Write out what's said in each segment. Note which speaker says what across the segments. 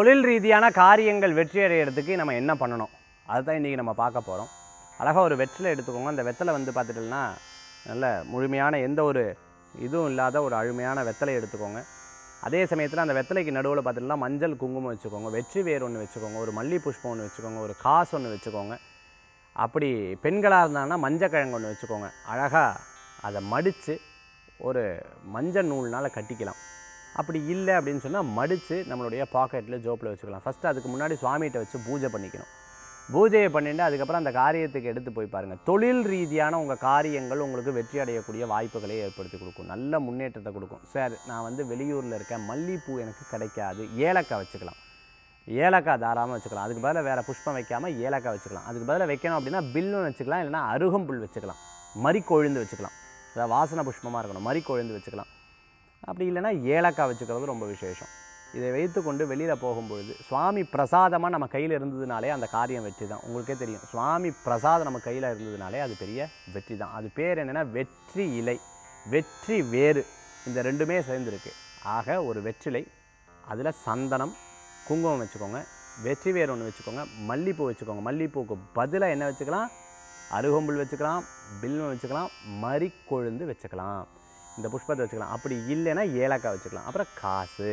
Speaker 1: தொழில் ரீதியான காரியங்கள் வெற்றி அடையிறதுக்கு நம்ம என்ன பண்ணணும் அதுதான் இன்றைக்கி நம்ம பார்க்க போகிறோம் அழகாக ஒரு வெற்றிலை எடுத்துக்கோங்க அந்த வெத்தலை வந்து பார்த்துட்டோம்னா நல்ல முழுமையான எந்த ஒரு இதுவும் இல்லாத ஒரு அழுமையான வெத்தலை எடுத்துக்கோங்க அதே சமயத்தில் அந்த வெத்தலைக்கு நடுவில் பார்த்துட்டோம்னா மஞ்சள் குங்குமம் வச்சுக்கோங்க வெற்றி வேர் ஒன்று வச்சுக்கோங்க ஒரு மல்லி புஷ்பம் ஒன்று வச்சுக்கோங்க ஒரு காசு ஒன்று வச்சுக்கோங்க அப்படி பெண்களாக இருந்தாங்கன்னா மஞ்சக்கிழங்கு ஒன்று வச்சுக்கோங்க அழகாக அதை மடித்து ஒரு மஞ்சள் நூல்னால் கட்டிக்கலாம் அப்படி இல்லை அப்படின்னு சொன்னால் மடித்து நம்மளுடைய பாக்கெட்டில் ஜோப்பில் வச்சுக்கலாம் ஃபஸ்ட்டு அதுக்கு முன்னாடி சுவாமிகிட்ட வச்சு பூஜை பண்ணிக்கணும் பூஜையை பண்ணிட்டு அதுக்கப்புறம் அந்த காரியத்துக்கு எடுத்து போய் பாருங்கள் தொழில் ரீதியான உங்கள் காரியங்கள் உங்களுக்கு வெற்றி அடையக்கூடிய வாய்ப்புகளை ஏற்படுத்தி கொடுக்கும் நல்ல முன்னேற்றத்தை கொடுக்கும் சார் நான் வந்து வெளியூரில் இருக்கேன் மல்லிகைப்பூ எனக்கு கிடைக்காது ஏலக்காய் வச்சுக்கலாம் ஏலக்காய் தாராளமாக வச்சுக்கலாம் அதுக்கு பதிலாக வேறு புஷ்பம் வைக்காமல் ஏலக்காய் வச்சுக்கலாம் அதுக்கு பதிலாக வைக்கணும் அப்படின்னா பில்லும் வச்சுக்கலாம் இல்லைன்னா அருகம்புல் வச்சுக்கலாம் மறிக்கொழுந்து வச்சுக்கலாம் அதாவது வாசனை புஷ்பமாக இருக்கணும் மறிக்கொழுந்து வச்சுக்கலாம் அப்படி இல்லைன்னா ஏலக்காய் வச்சுக்கிறது ரொம்ப விசேஷம் இதை வைத்துக்கொண்டு வெளியில் போகும்பொழுது சுவாமி பிரசாதமாக நம்ம கையில் இருந்ததுனாலே அந்த காரியம் வெற்றி தான் உங்களுக்கே தெரியும் சுவாமி பிரசாதம் நம்ம கையில் இருந்ததுனாலே அது பெரிய வெற்றி தான் அது பேர் என்னென்னா வெற்றி இலை வெற்றி வேறு இந்த ரெண்டுமே சேர்ந்துருக்கு ஆக ஒரு வெற்றிலை அதில் சந்தனம் குங்குமம் வச்சுக்கோங்க வெற்றி வேர் ஒன்று வச்சுக்கோங்க மல்லிப்பூ வச்சுக்கோங்க மல்லிப்பூக்கு பதிலாக என்ன வச்சுக்கலாம் அருகம்புல் வச்சுக்கலாம் பில்வம் வச்சுக்கலாம் மறிக்கொழுந்து வச்சுக்கலாம் இந்த புஷ்பத்தை வச்சுக்கலாம் அப்படி இல்லைன்னா ஏலக்காய் வச்சுக்கலாம் அப்புறம் காசு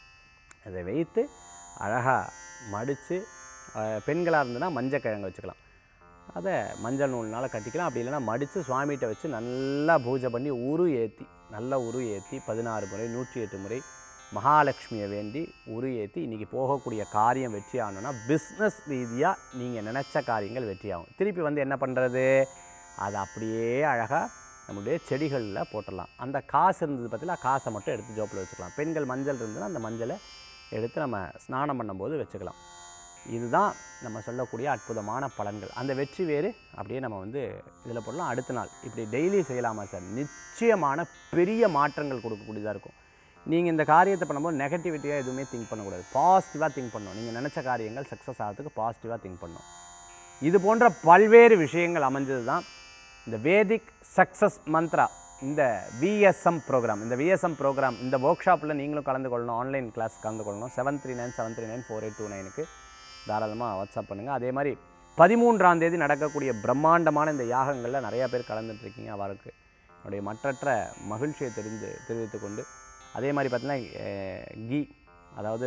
Speaker 1: அதை வைத்து அழகாக மடித்து பெண்களாக இருந்ததுன்னா மஞ்சக்கிழங்கு வச்சுக்கலாம் அதை மஞ்சள் நூல்னால் கட்டிக்கலாம் அப்படி இல்லைன்னா மடித்து சுவாமிகிட்ட வச்சு நல்லா பூஜை பண்ணி உரு ஏற்றி நல்லா உரு ஏற்றி பதினாறு முறை நூற்றி எட்டு முறை மகாலட்சுமியை வேண்டி உரு ஏற்றி இன்றைக்கி போகக்கூடிய காரியம் வெற்றி ஆகணும்னா பிஸ்னஸ் ரீதியாக நீங்கள் நினச்ச காரியங்கள் வெற்றி ஆகும் திருப்பி வந்து என்ன பண்ணுறது அதை அப்படியே அழகாக நம்மளுடைய செடிகளில் போட்டுடலாம் அந்த காசு இருந்தது பார்த்தீங்களா காசை மட்டும் எடுத்து ஜோப்பில் வச்சுக்கலாம் பெண்கள் மஞ்சள் இருந்ததுன்னா அந்த மஞ்சளை எடுத்து நம்ம ஸ்நானம் பண்ணும்போது வச்சுக்கலாம் இதுதான் நம்ம சொல்லக்கூடிய அற்புதமான பலன்கள் அந்த வெற்றி வேறு அப்படியே நம்ம வந்து இதில் போடலாம் அடுத்த நாள் இப்படி டெய்லி செய்யலாமா சார் நிச்சயமான பெரிய மாற்றங்கள் கொடுக்கக்கூடியதாக இருக்கும் நீங்கள் இந்த காரியத்தை பண்ணும்போது நெகட்டிவிட்டியாக எதுவுமே திங்க் பண்ணக்கூடாது பாசிட்டிவாக திங்க் பண்ணணும் நீங்கள் நினச்ச காரியங்கள் சக்ஸஸ் ஆகிறதுக்கு பாசிட்டிவாக திங்க் பண்ணணும் இது போன்ற பல்வேறு விஷயங்கள் அமைஞ்சது தான் இந்த வேதிக் சக்ஸஸ் மந்த்ரா இந்த விஎஸ்எம் ப்ரோக்ராம் இந்த விஎஸ்எம் ப்ரோக்ராம் இந்த ஒர்க் ஷாப்பில் நீங்களும் கலந்து கொள்ளணும் ஆன்லைன் கிளாஸ் கலந்து கொள்ளணும் seven three nine seven three nine four eight two நைனுக்கு தாராளமாக வாட்ஸ்அப் பண்ணுங்கள் அதே மாதிரி பதிமூன்றாம் தேதி நடக்கக்கூடிய பிரம்மாண்டமான இந்த யாகங்களில் நிறையா பேர் கலந்துட்டுருக்கீங்க அவருக்கு என்னுடைய மற்றற்ற மகிழ்ச்சியை தெரிந்து தெரிவித்துக்கொண்டு அதே மாதிரி பார்த்தீங்கன்னா கீ அதாவது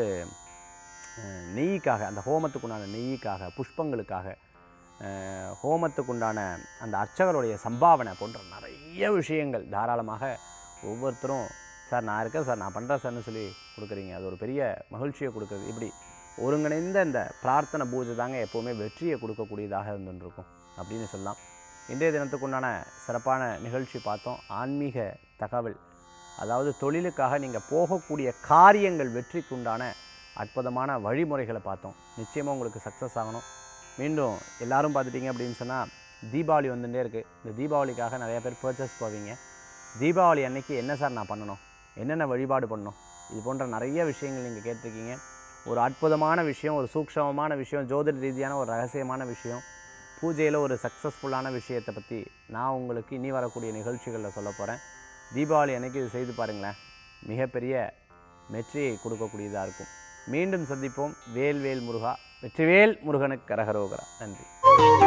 Speaker 1: அஹ், நெய்யிக்காக அந்த ஹோமத்துக்குண்டான நெய்யிக்காக புஷ்பங்களுக்காக அஹ், ஹோமத்துக்குண்டான அந்த அர்ச்சகருடைய சம்பாவனை போன்ற நிறைய விஷயங்கள் தாராளமாக ஒவ்வொருத்தரும் சார் நான் இருக்கேன் சார் நான் பண்ணுறேன் சார்னு சொல்லி கொடுக்குறீங்க அது ஒரு பெரிய மகிழ்ச்சியை கொடுக்குறது இப்படி ஒருங்கிணைந்த இந்த பிரார்த்தனை பூஜை தாங்க எப்போவுமே வெற்றியை கொடுக்கக்கூடியதாக இருந்துருக்கும் அப்படின்னு சொல்லலாம் இன்றைய தினத்துக்குண்டான சிறப்பான நிகழ்ச்சி பார்த்தோம் ஆன்மீக தகவல் அதாவது தொழிலுக்காக நீங்கள் போகக்கூடிய காரியங்கள் வெற்றிக்குண்டான அற்புதமான வழிமுறைகளை பார்த்தோம் நிச்சயமாக உங்களுக்கு சக்ஸஸ் ஆகணும் மீண்டும் எல்லாரும் பார்த்துட்டீங்க அப்படின்னு சொன்னால் தீபாவளி வந்துட்டே இருக்குது இந்த தீபாவளிக்காக நிறைய பேர் பர்ச்சேஸ் போவீங்க தீபாவளி அன்னைக்கு என்ன சார் நான் பண்ணணும் என்னென்ன வழிபாடு பண்ணணும் இது போன்ற நிறைய விஷயங்கள் நீங்கள் கேட்டிருக்கீங்க ஒரு அற்புதமான விஷயம் ஒரு சூக்ஷமமான விஷயம் ஜோதிட ரீதியான ஒரு ரகசியமான விஷயம் பூஜையில் ஒரு சக்ஸஸ்ஃபுல்லான விஷயத்தை பற்றி நான் உங்களுக்கு இனி வரக்கூடிய நிகழ்ச்சிகளில் சொல்ல போகிறேன் தீபாவளி அன்னைக்கு இது செய்து பாருங்களேன் மிகப்பெரிய வெற்றியை கொடுக்கக்கூடியதாக இருக்கும் மீண்டும் சந்திப்போம் வேல் வேல் முருகா வெற்றிவேல் முருகனுக்கு கரகரோகரா நன்றி